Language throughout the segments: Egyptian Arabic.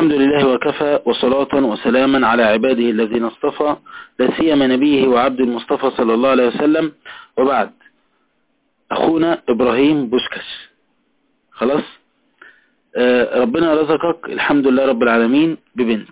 الحمد لله وكفى وصلاة وسلاما على عباده الذين اصطفى لا سيما نبيه وعبد المصطفى صلى الله عليه وسلم وبعد أخونا إبراهيم بوسكس خلاص آه ربنا رزقك الحمد لله رب العالمين ببنت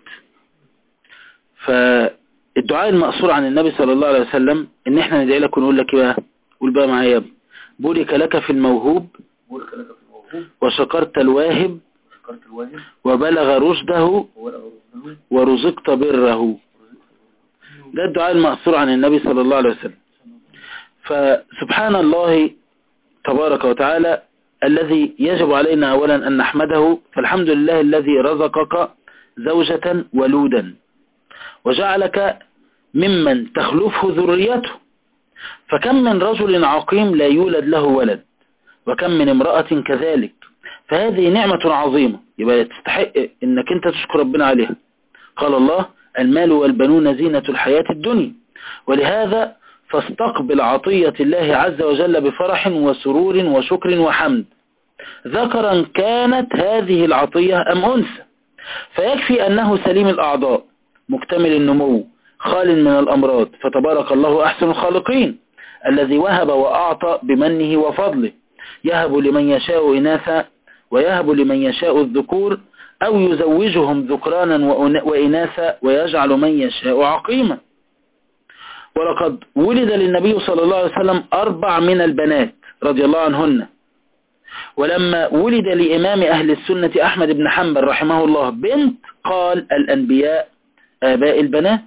فالدعاء المأصور عن النبي صلى الله عليه وسلم ان احنا ندعي لك ونقول لك بقى قول بقى معايا يا ابني بورك لك في الموهوب بورك لك في الموهوب وشكرت الواهب شكرت الواجب وبلغ رشده وبلغ رشده ورزقت بره ده الدعاء المأثور عن النبي صلى الله عليه وسلم فسبحان الله تبارك وتعالى الذي يجب علينا أولا أن نحمده فالحمد لله الذي رزقك زوجة ولودا وجعلك ممن تخلفه ذريته فكم من رجل عقيم لا يولد له ولد وكم من امرأة كذلك فهذه نعمة عظيمة يبقى تستحق انك انت تشكر ربنا عليها قال الله المال والبنون زينة الحياة الدنيا ولهذا فاستقبل عطية الله عز وجل بفرح وسرور وشكر وحمد ذكرا كانت هذه العطية أم أنثى فيكفي أنه سليم الأعضاء مكتمل النمو خال من الأمراض فتبارك الله أحسن الخالقين الذي وهب وأعطى بمنه وفضله يهب لمن يشاء إناثا ويهب لمن يشاء الذكور أو يزوجهم ذكرانا وإناثا ويجعل من يشاء عقيما ولقد ولد للنبي صلى الله عليه وسلم أربع من البنات رضي الله عنهن ولما ولد لإمام أهل السنة أحمد بن حنبل رحمه الله بنت قال الأنبياء آباء البنات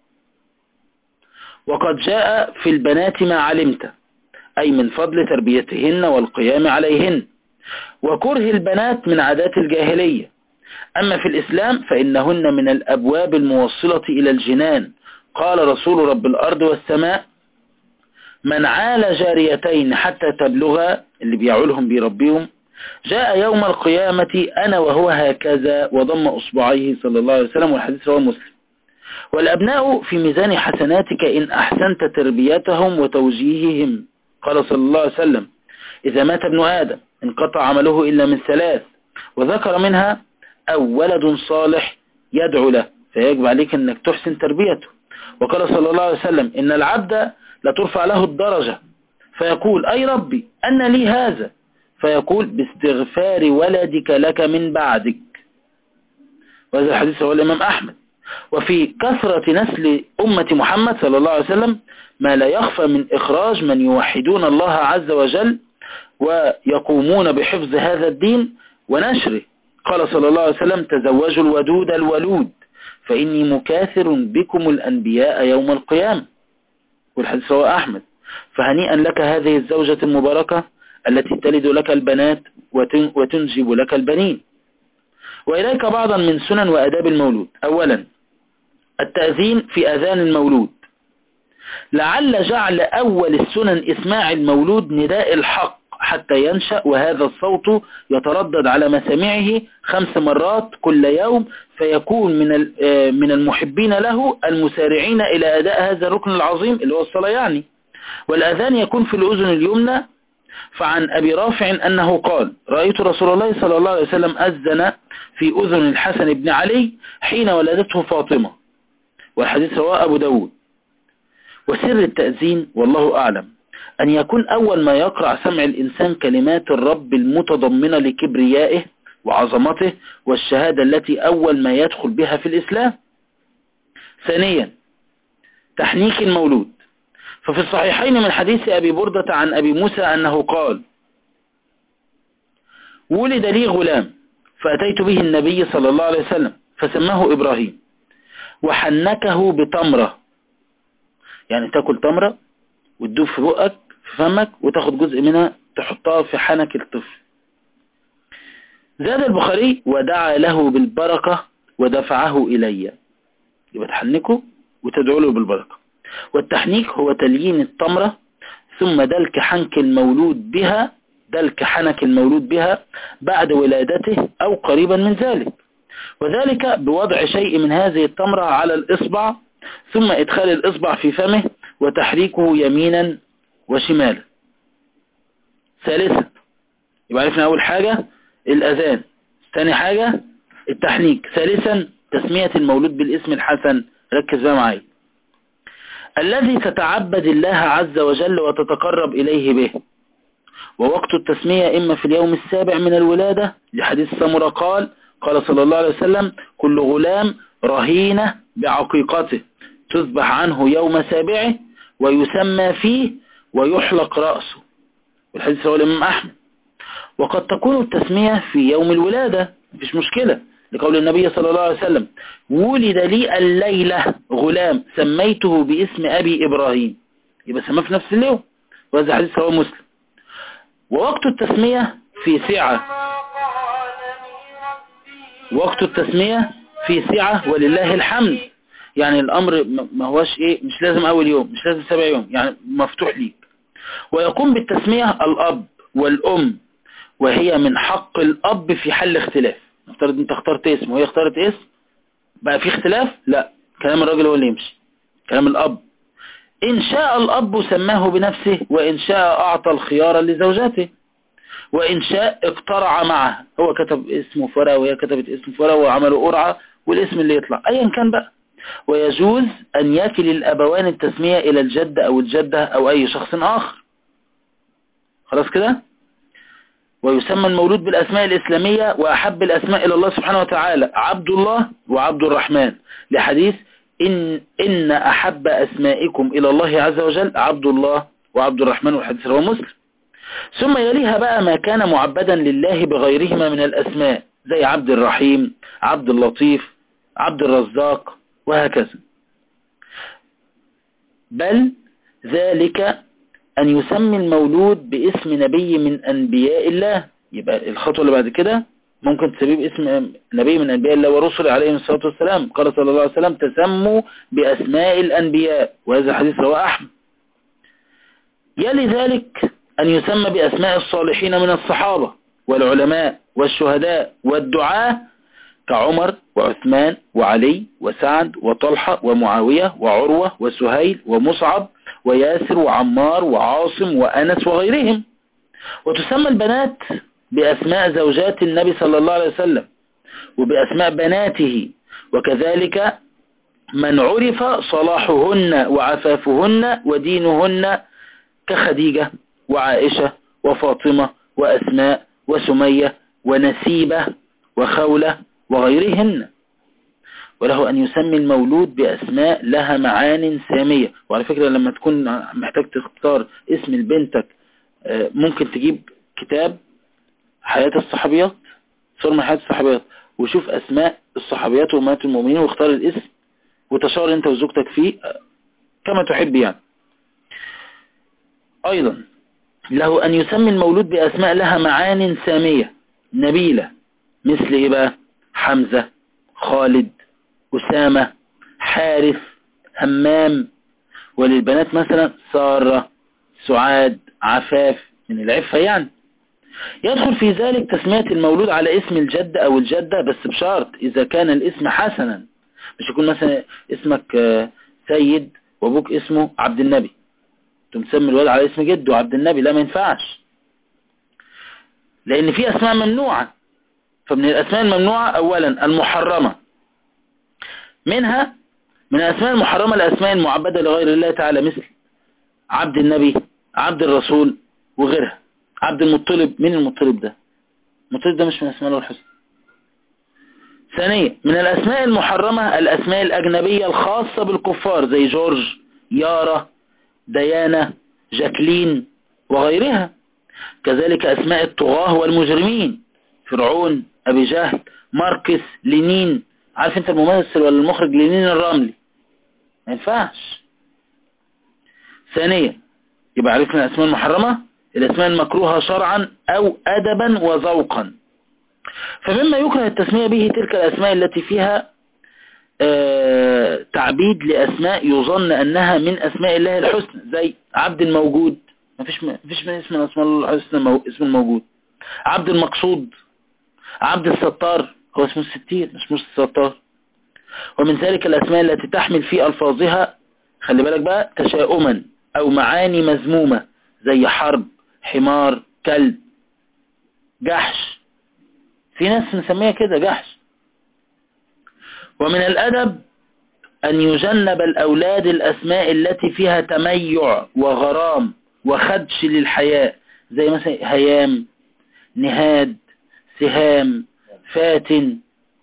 وقد جاء في البنات ما علمت أي من فضل تربيتهن والقيام عليهن وكره البنات من عادات الجاهلية أما في الإسلام فإنهن من الأبواب الموصلة إلى الجنان قال رسول رب الأرض والسماء من عال جاريتين حتى تبلغا اللي بيعولهم بيربيهم جاء يوم القيامة أنا وهو هكذا وضم أصبعيه صلى الله عليه وسلم والحديث رواه مسلم والأبناء في ميزان حسناتك إن أحسنت تربيتهم وتوجيههم قال صلى الله عليه وسلم إذا مات ابن آدم انقطع عمله إلا من ثلاث وذكر منها أو ولد صالح يدعو له فيجب عليك أنك تحسن تربيته وقال صلى الله عليه وسلم إن العبد لترفع له الدرجة فيقول أي ربي أن لي هذا فيقول باستغفار ولدك لك من بعدك وهذا الحديث هو الإمام أحمد وفي كثرة نسل أمة محمد صلى الله عليه وسلم ما لا يخفى من إخراج من يوحدون الله عز وجل ويقومون بحفظ هذا الدين ونشره قال صلى الله عليه وسلم تزوجوا الودود الولود فإني مكاثر بكم الأنبياء يوم القيامة والحديث رواه أحمد فهنيئا لك هذه الزوجة المباركة التي تلد لك البنات وتنجب لك البنين وإليك بعضا من سنن وأداب المولود أولا التأذين في أذان المولود لعل جعل أول السنن إسماع المولود نداء الحق حتى ينشأ وهذا الصوت يتردد على مسامعه خمس مرات كل يوم فيكون من من المحبين له المسارعين إلى أداء هذا الركن العظيم اللي هو الصلاة يعني والأذان يكون في الأذن اليمنى فعن أبي رافع أنه قال رأيت رسول الله صلى الله عليه وسلم أذن في أذن الحسن بن علي حين ولدته فاطمة والحديث رواه أبو داود وسر التأذين والله أعلم أن يكون أول ما يقرأ سمع الإنسان كلمات الرب المتضمنة لكبريائه وعظمته والشهادة التي أول ما يدخل بها في الإسلام ثانيا تحنيك المولود ففي الصحيحين من حديث أبي بردة عن أبي موسى أنه قال ولد لي غلام فأتيت به النبي صلى الله عليه وسلم فسماه إبراهيم وحنكه بتمرة يعني تاكل تمرة وتدوب في بقك في فمك وتاخد جزء منها تحطها في حنك الطفل زاد البخاري ودعا له بالبركة ودفعه إلي يبقى تحنكه وتدعو له بالبركة والتحنيك هو تليين التمرة ثم دلك حنك المولود بها دلك حنك المولود بها بعد ولادته أو قريبا من ذلك وذلك بوضع شيء من هذه التمرة على الإصبع ثم إدخال الإصبع في فمه وتحريكه يمينا وشمالا ثالثا يبقى عرفنا أول حاجة الأذان ثاني حاجة التحنيك ثالثا تسمية المولود بالاسم الحسن ركز بقى معايا الذي تتعبد الله عز وجل وتتقرب إليه به ووقت التسمية إما في اليوم السابع من الولادة لحديث سمرة قال قال صلى الله عليه وسلم كل غلام رهينة بعقيقته تذبح عنه يوم سابعه ويسمى فيه ويحلق رأسه والحديث هو الإمام أحمد وقد تكون التسمية في يوم الولادة مفيش مشكلة لقول النبي صلى الله عليه وسلم ولد لي الليلة غلام سميته باسم أبي إبراهيم يبقى سماه في نفس اليوم وهذا حديث هو مسلم ووقت التسمية في سعة وقت التسمية في سعة ولله الحمد يعني الأمر ما هوش إيه مش لازم أول يوم مش لازم سبع يوم يعني مفتوح ليك ويقوم بالتسمية الأب والأم وهي من حق الأب في حل اختلاف نفترض انت اخترت اسم وهي اختارت اسم بقى في اختلاف لا كلام الراجل هو اللي يمشي كلام الأب إن شاء الأب سماه بنفسه وإن شاء أعطى الخيار لزوجته وإن شاء اقترع معه هو كتب اسمه فرع وهي كتبت اسم فرع وعملوا قرعة والاسم اللي يطلع أيا كان بقى ويجوز أن يكل الأبوان التسمية إلى الجد أو الجدة أو أي شخص آخر خلاص كده ويسمى المولود بالأسماء الإسلامية وأحب الأسماء إلى الله سبحانه وتعالى عبد الله وعبد الرحمن لحديث إن, إن أحب أسمائكم إلى الله عز وجل عبد الله وعبد الرحمن والحديث هو مسلم ثم يليها بقى ما كان معبدا لله بغيرهما من الأسماء زي عبد الرحيم عبد اللطيف عبد الرزاق وهكذا بل ذلك أن يسمي المولود باسم نبي من أنبياء الله يبقى الخطوة اللي بعد كده ممكن تسميه باسم نبي من أنبياء الله ورسله عليهم الصلاة والسلام قال صلى الله عليه وسلم تسموا بأسماء الأنبياء وهذا حديث رواه أحمد يلي ذلك أن يسمى بأسماء الصالحين من الصحابة والعلماء والشهداء والدعاة كعمر وعثمان وعلي وسعد وطلحة ومعاوية وعروة وسهيل ومصعب وياسر وعمار وعاصم وأنس وغيرهم وتسمى البنات بأسماء زوجات النبي صلى الله عليه وسلم وبأسماء بناته وكذلك من عرف صلاحهن وعفافهن ودينهن كخديجة وعائشة وفاطمة وأسماء وسمية ونسيبة وخولة وغيرهن وله أن يسمي المولود بأسماء لها معان سامية وعلى فكرة لما تكون محتاج تختار اسم لبنتك ممكن تجيب كتاب حياة الصحابيات صور من حياة الصحابيات وشوف أسماء الصحابيات وأمهات المؤمنين واختار الاسم وتشاور أنت وزوجتك فيه كما تحب يعني أيضا له أن يسمي المولود بأسماء لها معان سامية نبيلة مثل إيه بقى حمزة خالد أسامة حارث همام وللبنات مثلا سارة سعاد عفاف من العفة يعني يدخل في ذلك تسمية المولود على اسم الجد أو الجدة بس بشرط إذا كان الاسم حسنا مش يكون مثلا اسمك سيد وابوك اسمه عبد النبي تسمي الولد على اسم جده عبد النبي لا ما ينفعش لأن في أسماء ممنوعة فمن الأسماء الممنوعة أولا المحرمة منها من الأسماء المحرمة الأسماء المعبدة لغير الله تعالى مثل عبد النبي عبد الرسول وغيرها عبد المطلب مين المطلب ده المطلب ده مش من أسماء الله الحسنى ثانيا من الأسماء المحرمة الأسماء الأجنبية الخاصة بالكفار زي جورج يارا ديانا جاكلين وغيرها كذلك أسماء الطغاة والمجرمين فرعون أبي جهل ماركس لينين عارف انت الممثل ولا المخرج لينين الرملي ما ينفعش ثانيا يبقى عرفنا الأسماء المحرمة الأسماء المكروهة شرعا أو أدبا وذوقا فمما يكره التسمية به تلك الأسماء التي فيها آه تعبيد لأسماء يظن أنها من أسماء الله الحسنى زي عبد الموجود ما فيش ما فيش من اسم أسماء الله الحسنى اسم الموجود عبد المقصود عبد الستار هو اسمه الستير مش مش الستار ومن ذلك الأسماء التي تحمل في ألفاظها خلي بالك بقى تشاؤما أو معاني مذمومة زي حرب حمار كلب جحش في ناس نسميها كده جحش ومن الأدب أن يجنب الأولاد الأسماء التي فيها تميع وغرام وخدش للحياء زي مثلا هيام نهاد سهام فاتن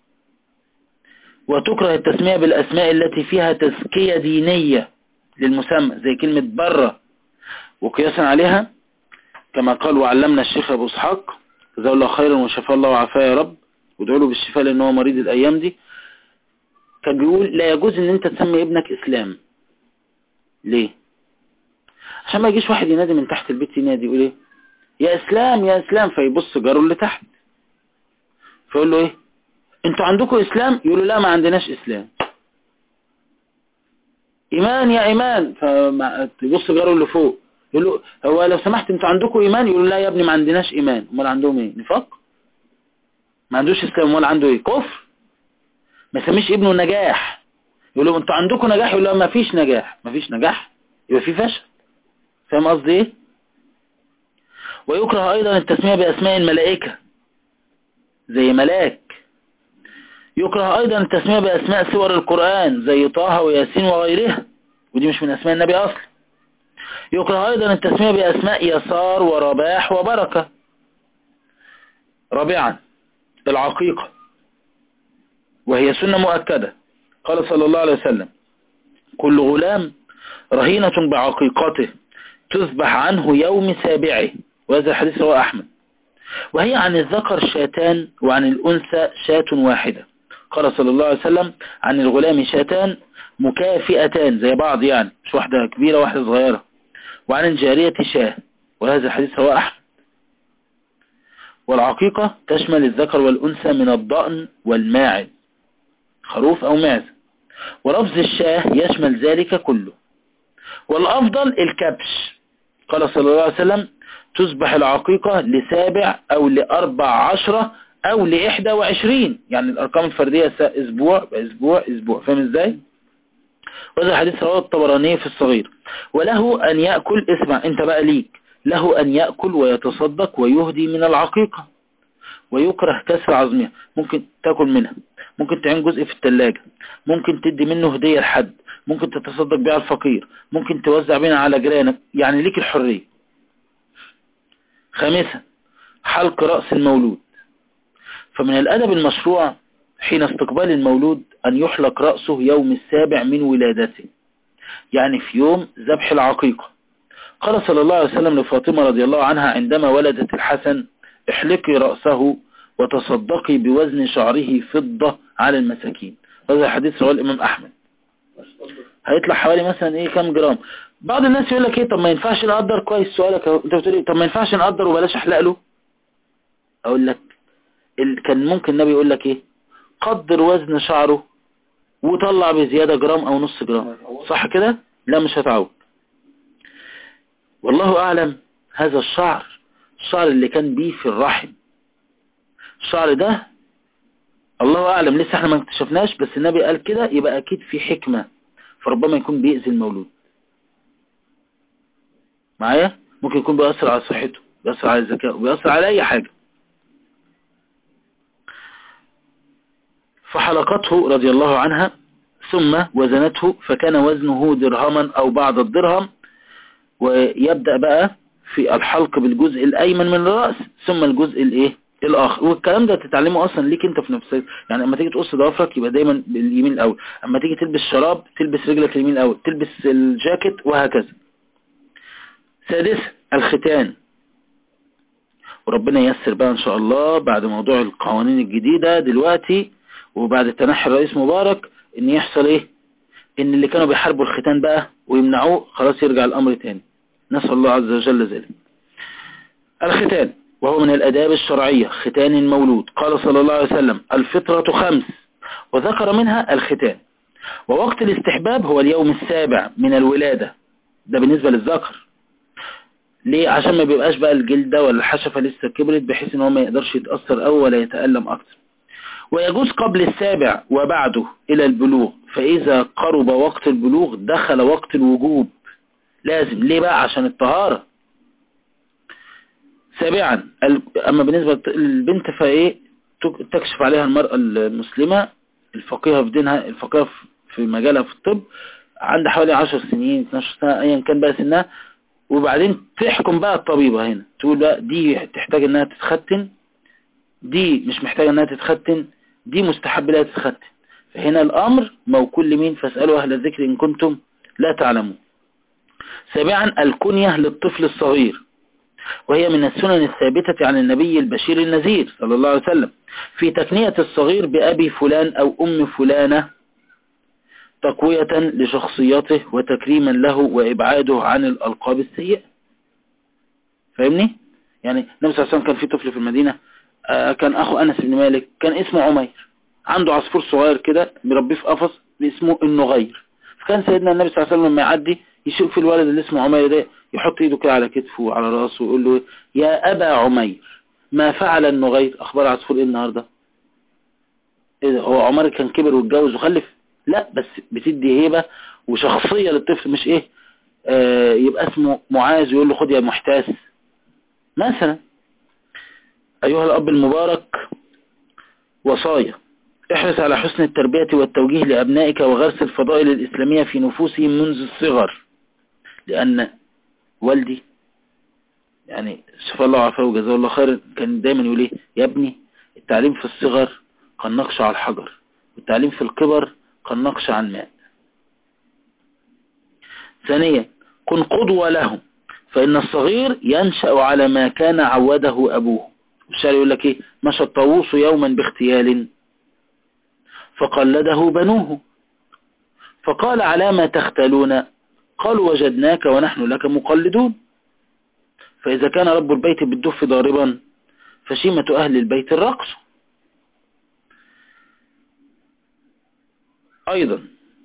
وتكره التسمية بالأسماء التي فيها تزكية دينية للمسمى زي كلمة برة وقياسا عليها كما قال وعلمنا الشيخ أبو اسحاق جزاه الله خيرا وشفاه الله وعافاه يا رب وادعوا له بالشفاء لأن هو مريض الأيام دي كان بيقول لا يجوز ان انت تسمي ابنك اسلام ليه عشان ما يجيش واحد ينادي من تحت البيت ينادي يقول ايه يا اسلام يا اسلام فيبص جاره اللي تحت فيقول له ايه انتوا عندكم اسلام يقول له لا ما عندناش اسلام ايمان يا ايمان فيبص جاره اللي فوق يقول له هو لو سمحت انتوا عندكم ايمان يقول له لا يا ابني ما عندناش ايمان امال عندهم ايه نفاق ما عندوش اسلام امال عنده ايه كفر ما يسميش ابنه نجاح يقول له انتوا عندكم نجاح يقول له ما فيش نجاح ما فيش نجاح يبقى في فشل فاهم قصدي ايه ويكره ايضا التسمية باسماء الملائكة زي ملاك يكره ايضا التسمية باسماء سور القرآن زي طه وياسين وغيرها ودي مش من اسماء النبي اصلا يكره ايضا التسمية باسماء يسار ورباح وبركة رابعا العقيقة وهي سنة مؤكدة قال صلى الله عليه وسلم كل غلام رهينة بعقيقته تذبح عنه يوم سابعه وهذا الحديث رواه أحمد وهي عن الذكر شاتان وعن الأنثى شاة واحدة قال صلى الله عليه وسلم عن الغلام شاتان مكافئتان زي بعض يعني مش واحدة كبيرة واحدة صغيرة وعن الجارية شاه وهذا الحديث رواه أحمد والعقيقة تشمل الذكر والأنثى من الضأن والماعز خروف أو معزة ولفظ الشاه يشمل ذلك كله والأفضل الكبش قال صلى الله عليه وسلم تذبح العقيقة لسابع أو لأربع عشرة أو لإحدى وعشرين يعني الأرقام الفردية أسبوع بأسبوع أسبوع فاهم إزاي؟ وهذا حديث رواه الطبراني في الصغير وله أن يأكل اسمع أنت بقى ليك له أن يأكل ويتصدق ويهدي من العقيقة ويكره كسر عظمها ممكن تاكل منها ممكن تعين جزء في التلاجة ممكن تدي منه هدية لحد ممكن تتصدق بيها الفقير ممكن توزع بينها على جيرانك يعني ليك الحرية خامسا حلق رأس المولود فمن الأدب المشروع حين استقبال المولود أن يحلق رأسه يوم السابع من ولادته يعني في يوم ذبح العقيقة قال صلى الله عليه وسلم لفاطمة رضي الله عنها عندما ولدت الحسن احلقي رأسه وتصدقي بوزن شعره فضة على المساكين هذا حديث رواه الإمام أحمد هيطلع حوالي مثلا ايه كام جرام بعض الناس يقول لك ايه طب ما ينفعش نقدر كويس سؤالك انت بتقول ايه طب ما ينفعش نقدر وبلاش احلق له اقول لك ال... كان ممكن النبي يقول لك ايه قدر وزن شعره وطلع بزيادة جرام او نص جرام صح كده لا مش هتعود والله اعلم هذا الشعر الشعر اللي كان بيه في الرحم الشعر ده الله اعلم لسه احنا ما اكتشفناش بس النبي قال كده يبقى اكيد في حكمة فربما يكون بيأذي المولود معايا ممكن يكون بيأثر على صحته بيأثر على الذكاء بيأثر على اي حاجة فحلقته رضي الله عنها ثم وزنته فكان وزنه درهما او بعض الدرهم ويبدأ بقى في الحلق بالجزء الايمن من الرأس ثم الجزء الايه الاخر والكلام ده تتعلمه اصلا ليك انت في نفسك يعني اما تيجي تقص ضوافرك يبقى دايما باليمين الاول اما تيجي تلبس شراب تلبس رجلك اليمين الاول تلبس الجاكيت وهكذا سادسا الختان وربنا ييسر بقى ان شاء الله بعد موضوع القوانين الجديدة دلوقتي وبعد تنحي الرئيس مبارك ان يحصل ايه ان اللي كانوا بيحاربوا الختان بقى ويمنعوه خلاص يرجع الامر تاني نسأل الله عز وجل ذلك الختان وهو من الأداب الشرعية ختان المولود قال صلى الله عليه وسلم الفطرة خمس وذكر منها الختان ووقت الاستحباب هو اليوم السابع من الولادة ده بالنسبة للذكر ليه عشان ما بيبقاش بقى الجلدة ولا الحشفة لسه كبرت بحيث ان هو ما يقدرش يتأثر أو ولا يتألم أكتر ويجوز قبل السابع وبعده إلى البلوغ فإذا قرب وقت البلوغ دخل وقت الوجوب لازم ليه بقى عشان الطهارة سابعا أما بالنسبة للبنت فإيه تكشف عليها المرأة المسلمة الفقيهة في دينها الفقيهة في مجالها في الطب عندها حوالي 10 سنين 12 سنة ايا كان بقى سنها وبعدين تحكم بقى الطبيبة هنا تقول بقى دي تحتاج انها تتختن دي مش محتاجة انها تتختن دي مستحب لها تتختن فهنا الامر موكول لمين فاسألوا اهل الذكر ان كنتم لا تعلمون سابعا الكنية للطفل الصغير وهي من السنن الثابتة عن النبي البشير النذير صلى الله عليه وسلم في تكنية الصغير بأبي فلان أو أم فلانة تقوية لشخصيته وتكريما له وإبعاده عن الألقاب السيئة فاهمني؟ يعني النبي صلى الله عليه وسلم كان في طفل في المدينة آه كان أخو أنس بن مالك كان اسمه عمير عنده عصفور صغير كده مربيه في قفص اسمه النغير فكان سيدنا النبي صلى الله عليه وسلم لما يعدي يشوف الولد اللي اسمه عمير ده يحط ايده كده على كتفه وعلى راسه ويقول له يا أبا عمير ما فعل النغير أخبار عصفور ايه النهاردة ايه ده هو عمر كان كبر واتجوز وخلف لا بس بتدي هيبة وشخصية للطفل مش ايه آه يبقى اسمه معاذ يقول له خد يا محتاس مثلا أيها الأب المبارك وصايا احرص على حسن التربية والتوجيه لأبنائك وغرس الفضائل الإسلامية في نفوسهم منذ الصغر لأن والدي يعني شفاء الله وعافاه وجزاه الله خير كان دايما يقول ايه يا ابني التعليم في الصغر كالنقش على الحجر والتعليم في الكبر كالنقش على الماء ثانيا كن قدوة لهم فإن الصغير ينشأ على ما كان عوده أبوه الشعر يقول لك ايه مشى الطاووس يوما باغتيال فقلده بنوه فقال على ما تختلون قالوا وجدناك ونحن لك مقلدون فإذا كان رب البيت بالدف ضاربا فشيمة أهل البيت الرقص أيضا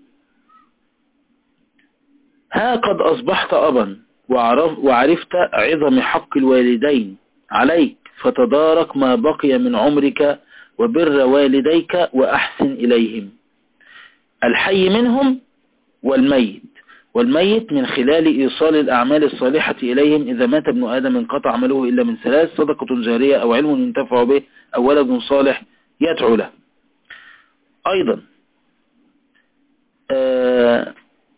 ها قد أصبحت أبا وعرف وعرفت عظم حق الوالدين عليك فتدارك ما بقي من عمرك وبر والديك وأحسن إليهم الحي منهم والميت والميت من خلال إيصال الأعمال الصالحة إليهم إذا مات ابن آدم انقطع عمله إلا من ثلاث صدقة جارية أو علم ينتفع به أو ولد صالح يدعو له أيضا آه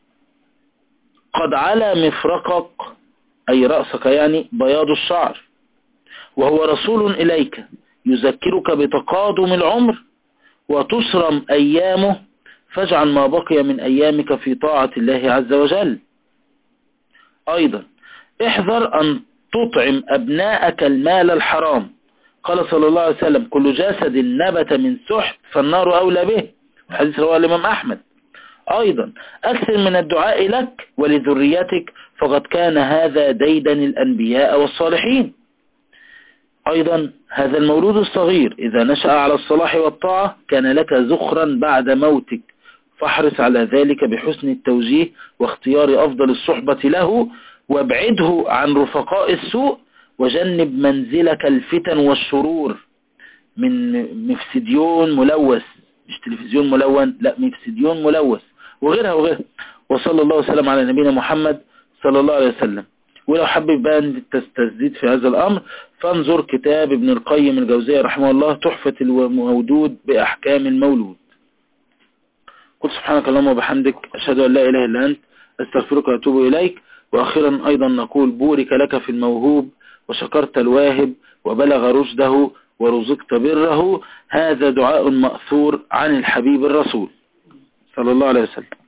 قد على مفرقك أي رأسك يعني بياض الشعر وهو رسول إليك يذكرك بتقادم العمر وتسرم أيامه فاجعل ما بقي من أيامك في طاعة الله عز وجل أيضا احذر أن تطعم أبناءك المال الحرام قال صلى الله عليه وسلم كل جسد نبت من سحت فالنار أولى به الحديث رواه الإمام أحمد أيضا أكثر من الدعاء لك ولذريتك فقد كان هذا ديدا الأنبياء والصالحين أيضا هذا المولود الصغير إذا نشأ على الصلاح والطاعة كان لك زخرا بعد موتك فاحرص على ذلك بحسن التوجيه واختيار أفضل الصحبة له وابعده عن رفقاء السوء وجنب منزلك الفتن والشرور من مفسديون ملوث مش تلفزيون ملون لا مفسديون ملوث وغيرها وغيرها وصلى الله وسلم على نبينا محمد صلى الله عليه وسلم ولو حبيت بقى ان تستزيد في هذا الامر فانظر كتاب ابن القيم الجوزية رحمه الله تحفة المودود بأحكام المولود قل سبحانك اللهم وبحمدك أشهد أن لا إله إلا أنت أستغفرك وأتوب إليك وأخيرا أيضا نقول بورك لك في الموهوب وشكرت الواهب وبلغ رشده ورزقت بره هذا دعاء مأثور عن الحبيب الرسول صلى الله عليه وسلم